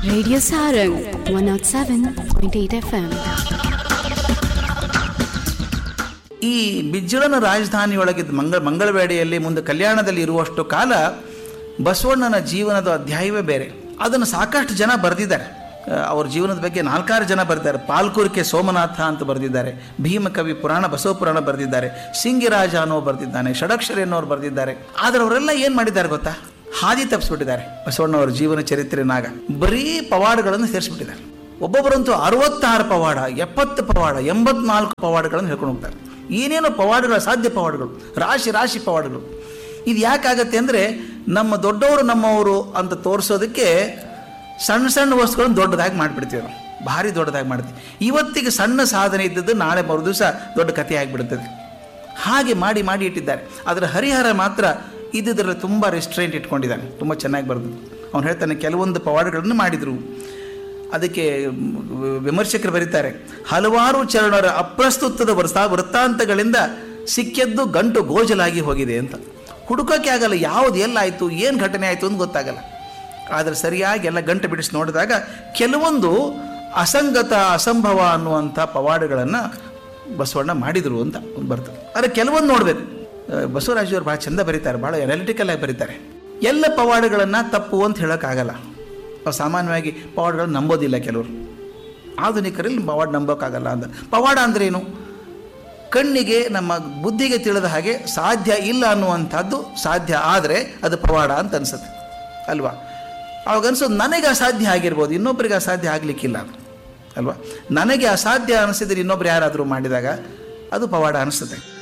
Radio Sarang 107.8 FM. ಈ ಬಿಜ್ಜಳನ ರಾಜಧಾನಿಯೊಳಗಿದ್ದ ಮಂಗಳ ಮಂಗಳವೇಡೆಯಲ್ಲಿ ಮುಂದೆ ಕಲ್ಯಾಣದಲ್ಲಿ ಇರುವಷ್ಟು ಕಾಲ ಬಸವಣ್ಣನ ಜೀವನದ ಅಧ್ಯಾಯವೇ ಬೇರೆ ಅದನ್ನು ಸಾಕಷ್ಟು ಜನ ಬರೆದಿದ್ದಾರೆ ಆ, ಅವ್ರ ಜೀವನದ ಬಗ್ಗೆ ನಾಲ್ಕಾರು ಜನ ಬರೆದಿದ್ದಾರೆ ಪಾಲ್ಕುರ್ಕೆ ಸೋಮನಾಥ ಅಂತ ಬರೆದಿದ್ದಾರೆ ಭೀಮಕವಿ ಪುರಾಣ ಬಸವ ಪುರಾಣ ಬರೆದಿದ್ದಾರೆ ಸಿಂಗಿರಾಜ ಅನ್ನೋ ಬರೆದಿದ್ದಾನೆ ಷಡಕ್ಷರಿ ಅನ್ನೋರು ಬರೆದಿದ್ದಾರೆ ಆದರೆ ಅವರೆಲ್ಲ ಏನು ಮಾಡಿದ್ದಾರೆ ಗೊತ್ತಾ ಹಾದಿ ತಪ್ಪಿಸ್ಬಿಟ್ಟಿದ್ದಾರೆ ಬಸವಣ್ಣವರ ಜೀವನ ಚರಿತ್ರೆನಾಗ ಬರೀ ಪವಾಡಗಳನ್ನು ಸೇರಿಸ್ಬಿಟ್ಟಿದ್ದಾರೆ ಒಬ್ಬೊಬ್ಬರಂತೂ ಅರವತ್ತಾರು ಪವಾಡ ಎಪ್ಪತ್ತು ಪವಾಡ ಎಂಬತ್ನಾಲ್ಕು ಪವಾಡಗಳನ್ನು ಹೇಳ್ಕೊಂಡು ಹೋಗ್ತಾರೆ ಏನೇನೋ ಪವಾಡಗಳು ಅಸಾಧ್ಯ ಪವಾಡಗಳು ರಾಶಿ ರಾಶಿ ಪವಾಡಗಳು ಇದು ಯಾಕಾಗತ್ತೆ ಅಂದರೆ ನಮ್ಮ ದೊಡ್ಡವರು ನಮ್ಮವರು ಅಂತ ತೋರಿಸೋದಕ್ಕೆ ಸಣ್ಣ ಸಣ್ಣ ವಸ್ತುಗಳನ್ನು ದೊಡ್ಡದಾಗಿ ಮಾಡಿಬಿಡ್ತೀವಿ ನಾವು ಭಾರಿ ದೊಡ್ಡದಾಗಿ ಮಾಡ್ತೀವಿ ಇವತ್ತಿಗೆ ಸಣ್ಣ ಸಾಧನೆ ಇದ್ದದ್ದು ನಾಳೆ ಮರು ದಿವಸ ದೊಡ್ಡ ಕಥೆ ಆಗಿಬಿಡುತ್ತದೆ ಹಾಗೆ ಮಾಡಿ ಮಾಡಿ ಇಟ್ಟಿದ್ದಾರೆ ಅದರ ಹರಿಹರ ಮಾತ್ರ ಇದ್ದುದರಲ್ಲಿ ತುಂಬ ರೆಸ್ಟ್ರೆಂಟ್ ಇಟ್ಕೊಂಡಿದ್ದಾನೆ ತುಂಬ ಚೆನ್ನಾಗಿ ಬರೆದು ಅವನು ಹೇಳ್ತಾನೆ ಕೆಲವೊಂದು ಪವಾಡಗಳನ್ನು ಮಾಡಿದರು ಅದಕ್ಕೆ ಮ್, ವಿಮರ್ಶಕರು ಬರೀತಾರೆ ಹಲವಾರು ಚರಣರ ಅಪ್ರಸ್ತುತದ ವರ್ಸ ವೃತ್ತಾಂತಗಳಿಂದ ಸಿಕ್ಕಿದ್ದು ಗಂಟು ಗೋಜಲಾಗಿ ಹೋಗಿದೆ ಅಂತ ಹುಡುಕೋಕೆ ಆಗಲ್ಲ ಯಾವುದು ಎಲ್ಲಾಯಿತು ಏನು ಘಟನೆ ಆಯಿತು ಅಂತ ಗೊತ್ತಾಗಲ್ಲ ಆದರೆ ಸರಿಯಾಗಿ ಎಲ್ಲ ಗಂಟು ಬಿಡಿಸಿ ನೋಡಿದಾಗ ಕೆಲವೊಂದು ಅಸಂಗತ ಅಸಂಭವ ಅನ್ನುವಂಥ ಪವಾಡಗಳನ್ನು ಬಸವಣ್ಣ ಮಾಡಿದರು ಅಂತ ಒಂದು ಬರ್ತದೆ ಆದರೆ ಕೆಲವೊಂದು ನೋಡಬೇಕು ಬಸವರಾಜವರು ಭಾಳ ಚಂದ ಬರೀತಾರೆ ಭಾಳ ಎನಾಲಿಟಿಕಲ್ ಆಗಿ ಬರೀತಾರೆ ಎಲ್ಲ ಪವಾಡಗಳನ್ನು ತಪ್ಪು ಅಂತ ಹೇಳೋಕ್ಕಾಗಲ್ಲ ನಾವು ಸಾಮಾನ್ಯವಾಗಿ ಪವಾಡಗಳನ್ನು ನಂಬೋದಿಲ್ಲ ಕೆಲವರು ಆಧುನಿಕರಲ್ಲಿ ಪವಾಡ ನಂಬೋಕ್ಕಾಗಲ್ಲ ಅಂತ ಪವಾಡ ಅಂದ್ರೇನು ಕಣ್ಣಿಗೆ ನಮ್ಮ ಬುದ್ಧಿಗೆ ತಿಳಿದ ಹಾಗೆ ಸಾಧ್ಯ ಇಲ್ಲ ಅನ್ನುವಂಥದ್ದು ಸಾಧ್ಯ ಆದರೆ ಅದು ಪವಾಡ ಅಂತ ಅನ್ಸುತ್ತೆ ಅಲ್ವಾ ಅವಾಗ ಅನ್ಸೋದು ನನಗೆ ಅಸಾಧ್ಯ ಆಗಿರ್ಬೋದು ಇನ್ನೊಬ್ಬರಿಗೆ ಅಸಾಧ್ಯ ಆಗಲಿಕ್ಕಿಲ್ಲ ಅದು ಅಲ್ವಾ ನನಗೆ ಅಸಾಧ್ಯ ಅನಿಸಿದ್ರೆ ಇನ್ನೊಬ್ರು ಯಾರಾದರೂ ಮಾಡಿದಾಗ ಅದು ಪವಾಡ ಅನಿಸುತ್ತೆ